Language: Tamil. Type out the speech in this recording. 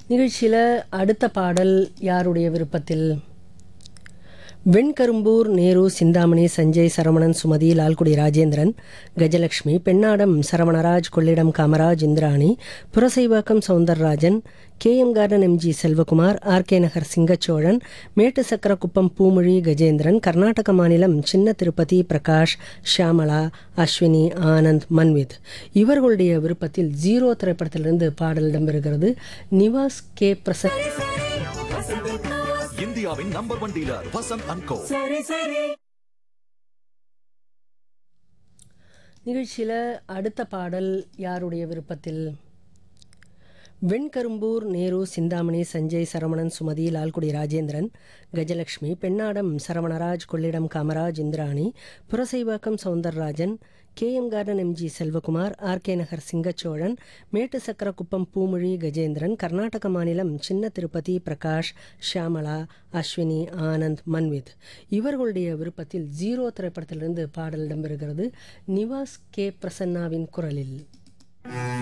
நிகழ்ச்சியில் அடுத்த பாடல் யாருடைய விருப்பத்தில் Venkarumbur Nehru Chintamani Sanjay Saravanan Sumathi Lalgudi Rajendran Gajalakshmi Pennadam Saravanaraj Kollidam Kamaraj Indrani Purasaivakkam Soundararajan K M garden M G Selvakumar R K Nagar Singachozhan Mettu Sakkarakuppam Poomozhi Gajendran Karnataka மாநிலம் சின்ன திருப்பதி பிரகாஷ் ஷியாமலா அஸ்வினி ஆனந்த் மன்வித் இவர்களுடைய விருப்பத்தில் ஜீரோ திரைப்படத்திலிருந்து பாடல் இடம்பெறுகிறது நிவாஸ் கே பிரசன் இந்தியாவின் number one dealer Vasanth and co நிகழ்ச்சியில் அடுத்த பாடல் யாருடைய விருப்பத்தில் Venkarumbur Nehru Chintamani Sanjay Saravanan Sumathi Lalgudi Rajendran Gajalakshmi Pennadam Saravanaraj Kollidam Kamaraj Indrani Purasaivakkam Soundararajan K M garden M G Selvakumar R K Nagar Singachozhan Mettu Sakkarakuppam Poomozhi Gajendran Karnataka மாநிலம் சின்ன திருப்பதி பிரகாஷ் ஷியாமலா அஸ்வினி ஆனந்த் மன்வித் இவர்களுடைய விருப்பத்தில் ஜீரோ திரைப்படத்திலிருந்து பாடல் இடம்பெறுகிறது நிவாஸ் கே பிரசன்னாவின் குரலில்